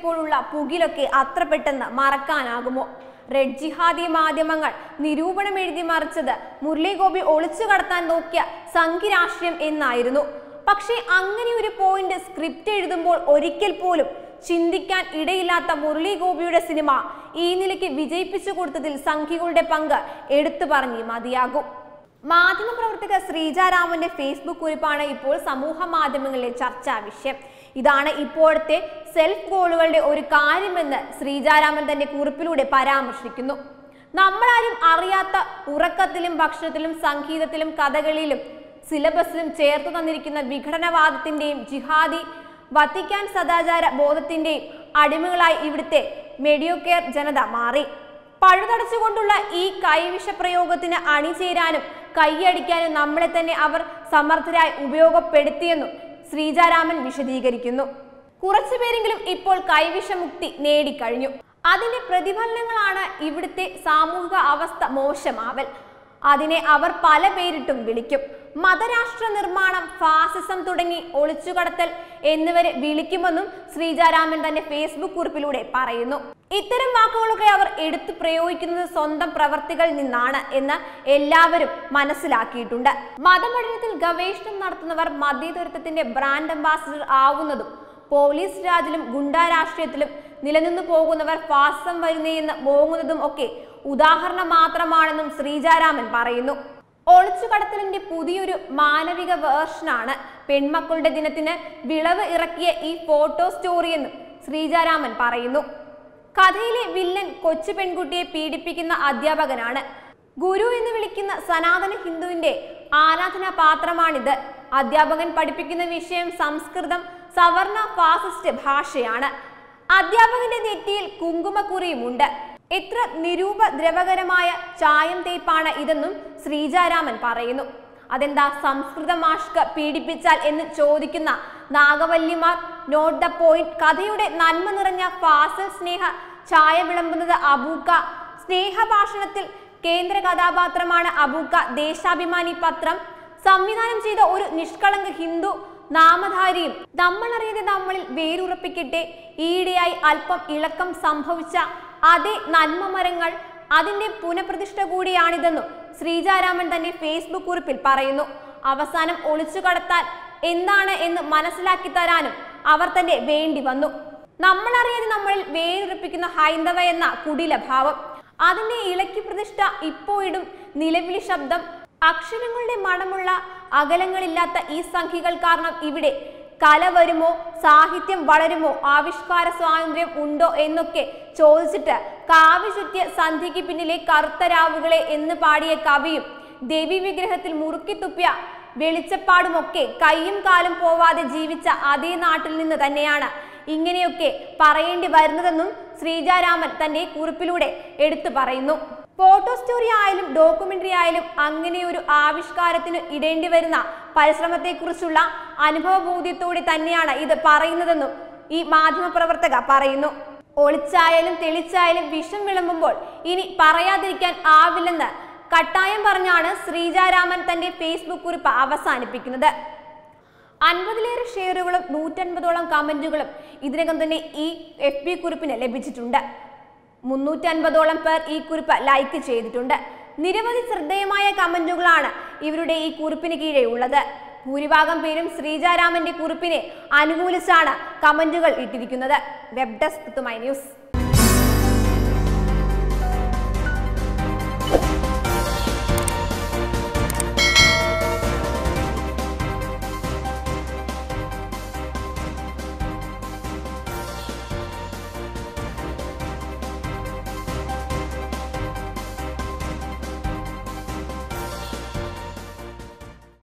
എത്തിയപ്പോഴുള്ള പുകിലൊക്കെ അത്ര പെട്ടെന്ന് മറക്കാനാകുമോ റെഡ് ജിഹാദി മാധ്യമങ്ങൾ നിരൂപണം എഴുതി മറിച്ചത് മുരളി ഗോപി ഒളിച്ചു കടത്താൻ നോക്കിയ സംഘി രാഷ്ട്രീയം എന്നായിരുന്നു പക്ഷേ അങ്ങനെ ഒരു പോയിന്റ് സ്ക്രിപ്റ്റ് എഴുതുമ്പോൾ ഒരിക്കൽ പോലും ചിന്തിക്കാൻ ഇടയില്ലാത്ത മുരളി ഗോപിയുടെ സിനിമ ഈ നിലയ്ക്ക് വിജയിപ്പിച്ചു കൊടുത്തതിൽ സംഘികളുടെ പങ്ക് എടുത്തു പറഞ്ഞേ മതിയാകും മാധ്യമപ്രവർത്തക ശ്രീജാരാമന്റെ ഫേസ്ബുക്ക് കുറിപ്പാണ് ഇപ്പോൾ സമൂഹ മാധ്യമങ്ങളിലെ ചർച്ചാ വിഷയം ഇതാണ് ഇപ്പോഴത്തെ സെൽഫ് ഗോളുകളുടെ ഒരു കാര്യമെന്ന് ശ്രീജാരാമൻ തന്റെ കുറിപ്പിലൂടെ പരാമർശിക്കുന്നു നമ്മളാരും അറിയാത്ത ഉറക്കത്തിലും ഭക്ഷണത്തിലും സംഗീതത്തിലും കഥകളിലും സിലബസിലും ചേർത്ത് തന്നിരിക്കുന്ന വിഘടനവാദത്തിന്റെയും ജിഹാദി വത്തിക്കാൻ സദാചാര ബോധത്തിന്റെയും അടിമകളായി ഇവിടുത്തെ മെഡിയോക്കെയർ ജനത മാറി പഴുതടച്ചുകൊണ്ടുള്ള ഈ കൈവിഷ പ്രയോഗത്തിന് അണിചേരാനും കൈയടിക്കാനും നമ്മളെ തന്നെ അവർ സമർത്ഥരായി ഉപയോഗപ്പെടുത്തിയെന്നും ശ്രീജാരാമൻ വിശദീകരിക്കുന്നു കുറച്ചുപേരെങ്കിലും ഇപ്പോൾ കൈവിഷമുക്തി നേടിക്കഴിഞ്ഞു അതിന്റെ പ്രതിഫലനങ്ങളാണ് ഇവിടുത്തെ സാമൂഹിക അവസ്ഥ മോശമാവൽ അതിനെ അവർ പല പേരിട്ടും വിളിക്കും മതരാഷ്ട്ര നിർമ്മാണം ഫാസിസം തുടങ്ങി ഒളിച്ചുകടത്തൽ എന്നിവരെ വിളിക്കുമെന്നും ശ്രീജാരാമൻ തന്റെ ഫേസ്ബുക്ക് കുറിപ്പിലൂടെ പറയുന്നു ഇത്തരം വാക്കുകളൊക്കെ അവർ എടുത്തു പ്രയോഗിക്കുന്നത് സ്വന്തം പ്രവർത്തികളിൽ നിന്നാണ് എന്ന് എല്ലാവരും മനസ്സിലാക്കിയിട്ടുണ്ട് മതപഠനത്തിൽ ഗവേഷണം നടത്തുന്നവർ മതേതരത്വത്തിന്റെ ബ്രാൻഡ് അംബാസിഡർ ആവുന്നതും പോലീസ് രാജിലും ഗുണ്ടാ രാഷ്ട്രീയത്തിലും നിലനിന്നു പോകുന്നവർ ഫാസം വരുന്നേയെന്ന് മോങ്ങുന്നതും ഒക്കെ ഉദാഹരണം മാത്രമാണെന്നും ശ്രീജാരാമൻ പറയുന്നു ഒളിച്ചുകടത്തലിന്റെ പുതിയൊരു മാനവിക വേർഷനാണ് പെൺമക്കളുടെ ദിനത്തിന് വിളവ് ഇറക്കിയ ഈ ഫോട്ടോ സ്റ്റോറി എന്നും ശ്രീജാരാമൻ പറയുന്നു കഥയിലെ വില്ലൻ കൊച്ചു പെൺകുട്ടിയെ പീഡിപ്പിക്കുന്ന അധ്യാപകനാണ് ഗുരു എന്ന് വിളിക്കുന്ന സനാതന ഹിന്ദുവിന്റെ ആരാധനാ പാത്രമാണിത് അധ്യാപകൻ പഠിപ്പിക്കുന്ന വിഷയം സംസ്കൃതം സവർണ ഫാസിസ്റ്റ് ഭാഷയാണ് അധ്യാപകന്റെ നെറ്റിയിൽ കുങ്കുമക്കുറിയുമുണ്ട് എത്ര നിരൂപദ്രവകരമായ ചായം തേപ്പാണ് ഇതെന്നും ശ്രീജാരാമൻ പറയുന്നു അതെന്താ സംസ്കൃത മാഷ്ക പീഡിപ്പിച്ചാൽ എന്ന് ചോദിക്കുന്ന നാഗവല്ലിമാർ നോട്ട് ദ പോയിന്റ് കഥയുടെ നന്മ നിറഞ്ഞ ഫാസൽ സ്നേഹ ചായ വിളമ്പുന്നത് അബൂക്ക സ്നേഹഭാഷണത്തിൽ കേന്ദ്ര കഥാപാത്രമാണ് അബൂക്ക ദേശാഭിമാനി പത്രം സംവിധാനം ചെയ്ത ഒരു നിഷ്കളങ്ക ഹിന്ദു നാമധാരിയും നമ്മളറിയാതെ നമ്മളിൽ വേരുറപ്പിക്കട്ടെ ഈയിടെയായി അല്പം ഇളക്കം സംഭവിച്ച അതേ നന്മ മരങ്ങൾ അതിന്റെ പുനഃപ്രതിഷ്ഠ കൂടിയാണിതെന്നും ശ്രീജാരാമൻ തന്റെ ഫേസ്ബുക്ക് കുറിപ്പിൽ പറയുന്നു അവസാനം ഒളിച്ചു കടത്താൻ എന്താണ് എന്ന് മനസ്സിലാക്കി തരാനും അവർ തന്നെ വേണ്ടി വന്നു നമ്മളറിയാതെ നമ്മളിൽ വേരുറപ്പിക്കുന്ന ഹൈന്ദവ എന്ന കുടില ഭാവം അതിന്റെ ഇളക്കി പ്രതിഷ്ഠ ഇപ്പോഴും നിലവിളി ശബ്ദം അക്ഷരങ്ങളുടെ മണമുള്ള അകലങ്ങളില്ലാത്ത ഈ സംഖ്യകൾ കാരണം ഇവിടെ കല വരുമോ സാഹിത്യം വളരുമോ ആവിഷ്കാര സ്വാതന്ത്ര്യം ഉണ്ടോ എന്നൊക്കെ ചോദിച്ചിട്ട് കാവ്യ ചുറ്റിയ സന്ധ്യയ്ക്ക് പിന്നിലെ കറുത്ത രാവുകളെ എന്ന് പാടിയ കവിയും ദേവി വിഗ്രഹത്തിൽ മുറുക്കി തുപ്പിയ വെളിച്ചപ്പാടുമൊക്കെ കൈയും കാലും പോവാതെ ജീവിച്ച അതേ നാട്ടിൽ നിന്ന് തന്നെയാണ് ഇങ്ങനെയൊക്കെ പറയേണ്ടി വരുന്നതെന്നും ശ്രീജാരാമൻ തന്റെ കുറിപ്പിലൂടെ എടുത്തു പറയുന്നു ഫോട്ടോ സ്റ്റോറി ആയാലും ഡോക്യുമെന്ററി ആയാലും അങ്ങനെ ഒരു ആവിഷ്കാരത്തിന് ഇടേണ്ടി വരുന്ന പരിശ്രമത്തെക്കുറിച്ചുള്ള അനുഭവബോധ്യത്തോടെ തന്നെയാണ് ഇത് പറയുന്നതെന്നും ഈ മാധ്യമപ്രവർത്തക പറയുന്നു ഒളിച്ചായാലും തെളിച്ചായാലും വിഷം വിളമ്പുമ്പോൾ ഇനി പറയാതിരിക്കാൻ ആവില്ലെന്ന് കട്ടായം പറഞ്ഞാണ് ശ്രീജാരാമൻ തന്റെ ഫേസ്ബുക്ക് കുറിപ്പ് അവസാനിപ്പിക്കുന്നത് അൻപതിലേറെ ഷെയറുകളും നൂറ്റൻപതോളം കമന്റുകളും ഇതിനകം തന്നെ ഈ എഫ് ബി കുറിപ്പിന് ലഭിച്ചിട്ടുണ്ട് മുന്നൂറ്റൻപതോളം പേർ ഈ കുറിപ്പ് ലൈക്ക് ചെയ്തിട്ടുണ്ട് നിരവധി ശ്രദ്ധേയമായ കമന്റുകളാണ് ഇവരുടെ ഈ കുറിപ്പിന് കീഴെ ഉള്ളത് ഭൂരിഭാഗം പേരും ശ്രീജാരാമന്റെ കുറിപ്പിനെ അനുകൂലിച്ചാണ് കമന്റുകൾ ഇട്ടിരിക്കുന്നത് വെബ് ഡെസ്ക് തുമൈ ന്യൂസ്